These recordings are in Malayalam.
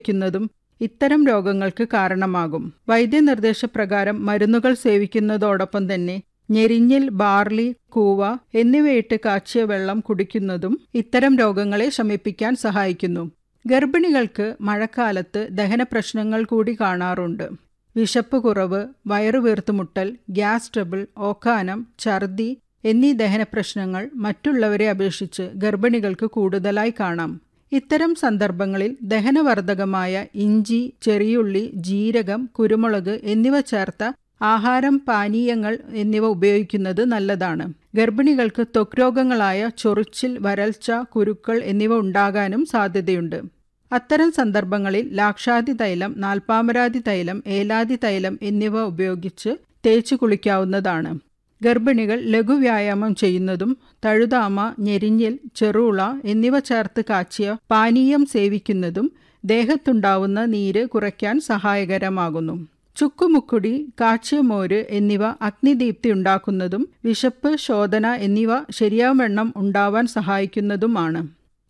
ക്കുന്നതും ഇത്തരം രോഗങ്ങൾക്ക് കാരണമാകും വൈദ്യനിർദ്ദേശപ്രകാരം മരുന്നുകൾ സേവിക്കുന്നതോടൊപ്പം തന്നെ ഞെരിഞ്ഞിൽ ബാർലി കൂവ എന്നിവയിട്ട് കാച്ചിയ വെള്ളം കുടിക്കുന്നതും ഇത്തരം രോഗങ്ങളെ ശമിപ്പിക്കാൻ സഹായിക്കുന്നു ഗർഭിണികൾക്ക് മഴക്കാലത്ത് ദഹന പ്രശ്നങ്ങൾ കൂടി കാണാറുണ്ട് വിശപ്പ് കുറവ് വയറുവീർത്തുമുട്ടൽ ഗ്യാസ് ട്രബിൾ ഓക്കാനം ഛർദി എന്നീ ദഹന പ്രശ്നങ്ങൾ മറ്റുള്ളവരെ അപേക്ഷിച്ച് ഗർഭിണികൾക്ക് കൂടുതലായി കാണാം ഇത്തരം സന്ദർഭങ്ങളിൽ ദഹനവർദ്ധകമായ ഇഞ്ചി ചെറിയുള്ളി ജീരകം കുരുമുളക് എന്നിവ ചേർത്ത ആഹാരം പാനീയങ്ങൾ എന്നിവ ഉപയോഗിക്കുന്നത് നല്ലതാണ് ഗർഭിണികൾക്ക് ത്വക്ക് രോഗങ്ങളായ ചൊറിച്ചിൽ വരൾച്ച കുരുക്കൾ എന്നിവ ഉണ്ടാകാനും സാധ്യതയുണ്ട് അത്തരം സന്ദർഭങ്ങളിൽ ലാക്ഷാതി തൈലം നാൽപ്പാമരാതി തൈലം ഏലാതി തൈലം എന്നിവ ഉപയോഗിച്ച് തേച്ചു കുളിക്കാവുന്നതാണ് ഗർഭിണികൾ ലഘുവ്യായാമം ചെയ്യുന്നതും തഴുതാമ ഞെരിഞ്ഞിൽ ചെറുള എന്നിവ ചേർത്ത് കാച്ചിയ പാനീയം സേവിക്കുന്നതും ദേഹത്തുണ്ടാവുന്ന നീര് കുറയ്ക്കാൻ സഹായകരമാകുന്നു ചുക്കുമുക്കുടി കാച്ചിയ മോര് എന്നിവ അഗ്നിദീപ്തി ഉണ്ടാക്കുന്നതും വിശപ്പ് ശോധന എന്നിവ ശരിയാവണ്ണം ഉണ്ടാവാൻ സഹായിക്കുന്നതുമാണ്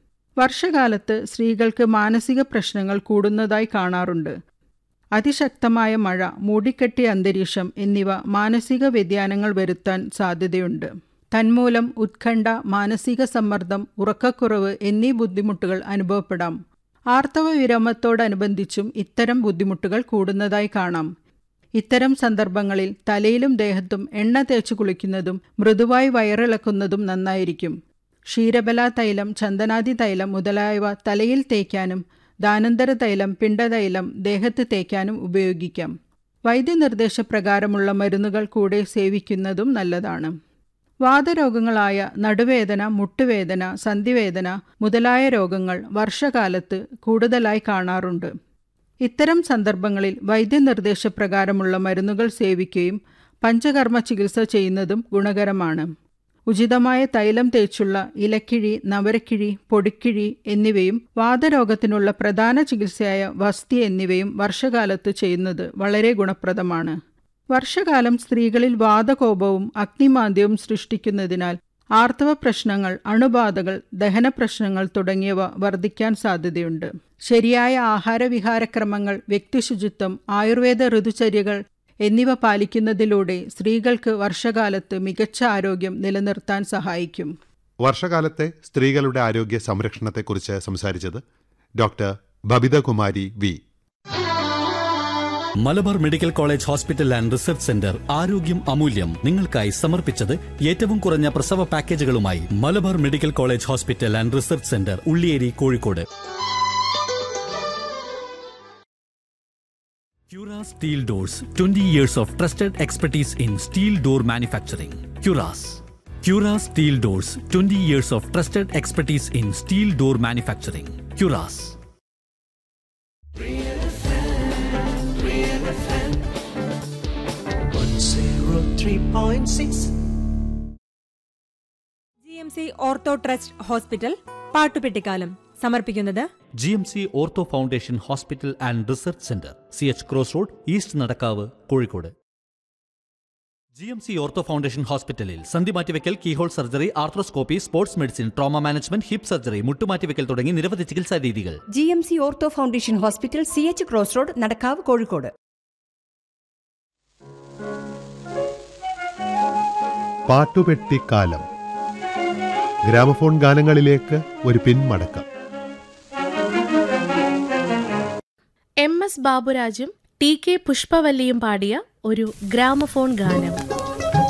വർഷകാലത്ത് സ്ത്രീകൾക്ക് മാനസിക പ്രശ്നങ്ങൾ കൂടുന്നതായി കാണാറുണ്ട് അതിശക്തമായ മഴ മൂടിക്കെട്ടിയ അന്തരീക്ഷം എന്നിവ മാനസിക വ്യതിയാനങ്ങൾ വരുത്താൻ സാധ്യതയുണ്ട് തന്മൂലം ഉത്കണ്ഠ മാനസിക സമ്മർദ്ദം ഉറക്കക്കുറവ് എന്നീ ബുദ്ധിമുട്ടുകൾ അനുഭവപ്പെടാം ആർത്തവ വിരാമത്തോടനുബന്ധിച്ചും ഇത്തരം ബുദ്ധിമുട്ടുകൾ കൂടുന്നതായി കാണാം ഇത്തരം സന്ദർഭങ്ങളിൽ തലയിലും ദേഹത്തും എണ്ണ തേച്ചു കുളിക്കുന്നതും മൃദുവായി വയറിളക്കുന്നതും നന്നായിരിക്കും ക്ഷീരബല തൈലം ചന്ദനാദി തൈലം മുതലായവ തലയിൽ തേക്കാനും ദാനന്തര തൈലം പിണ്ടതൈലം ദേഹത്ത് തേക്കാനും ഉപയോഗിക്കാം വൈദ്യനിർദ്ദേശപ്രകാരമുള്ള മരുന്നുകൾ കൂടെ സേവിക്കുന്നതും നല്ലതാണ് വാതരോഗങ്ങളായ നടുവേദന മുട്ടുവേദന സന്ധിവേദന മുതലായ രോഗങ്ങൾ വർഷകാലത്ത് കൂടുതലായി കാണാറുണ്ട് ഇത്തരം സന്ദർഭങ്ങളിൽ വൈദ്യനിർദ്ദേശപ്രകാരമുള്ള മരുന്നുകൾ സേവിക്കുകയും പഞ്ചകർമ്മ ചികിത്സ ചെയ്യുന്നതും ഗുണകരമാണ് ഉചിതമായ തൈലം തേച്ചുള്ള ഇലക്കിഴി നവരക്കിഴി പൊടിക്കിഴി എന്നിവയും വാതരോഗത്തിനുള്ള പ്രധാന ചികിത്സയായ വസ്തി എന്നിവയും വർഷകാലത്ത് ചെയ്യുന്നത് വളരെ ഗുണപ്രദമാണ് വർഷകാലം സ്ത്രീകളിൽ വാതകോപവും അഗ്നിമാന്ദ്യവും സൃഷ്ടിക്കുന്നതിനാൽ ആർത്തവ പ്രശ്നങ്ങൾ അണുബാധകൾ ദഹന പ്രശ്നങ്ങൾ തുടങ്ങിയവ വർദ്ധിക്കാൻ സാധ്യതയുണ്ട് ശരിയായ ആഹാരവിഹാരക്രമങ്ങൾ വ്യക്തിശുചിത്വം ആയുർവേദ ഋതുചര്യകൾ എന്നിവ പാലിക്കുന്നതിലൂടെ സ്ത്രീകൾക്ക് വർഷകാലത്ത് മികച്ച ആരോഗ്യം നിലനിർത്താൻ സഹായിക്കും വർഷകാലത്തെ സ്ത്രീകളുടെ ആരോഗ്യ സംരക്ഷണത്തെക്കുറിച്ച് സംസാരിച്ചത് doctor Babithakumari V Malabar medical college hospital and research centre ആരോഗ്യം അമൂല്യം നിങ്ങൾക്കായി സമർപ്പിച്ചത് ഏറ്റവും കുറഞ്ഞ പ്രസവ പാക്കേജുകളുമായി Malabar medical college hospital and research centre Ulliyeri Kozhikode Cura Steel Doors 20 years of trusted expertise in steel door manufacturing. Curas. Cura Steel Doors 20 years of trusted expertise in steel door manufacturing. Curas. zero three point six. G M C ortho trust hospital പാട്ടുപെട്ടിക്കാലം സമർപ്പിക്കുന്നത് G M C ortho foundation hospital and research centre C H cross road east Nadakkavu Kozhikode G M C ortho foundation ഹോസ്പിറ്റലിൽ സന്ധി മാറ്റിവെക്കൽ keyhole surgery arthroscopy sports medicine trauma management hip surgery മുട്ടുമാറ്റിവെക്കൽ തുടങ്ങി നിരവധി ചികിത്സാ രീതികൾ G M C ortho foundation hospital C H cross road Nadakkavu Kozhikode പാട്ടുപെട്ടിക്കാലം ഗ്രാമഫോൺ ഗാനങ്ങളിലേക്ക് ഒരു പിന്മടക്കം എം എസ് ബാബുരാജും ടി കെ പുഷ്പവല്ലിയും പാടിയ ഒരു ഗ്രാമഫോൺ ഗാനം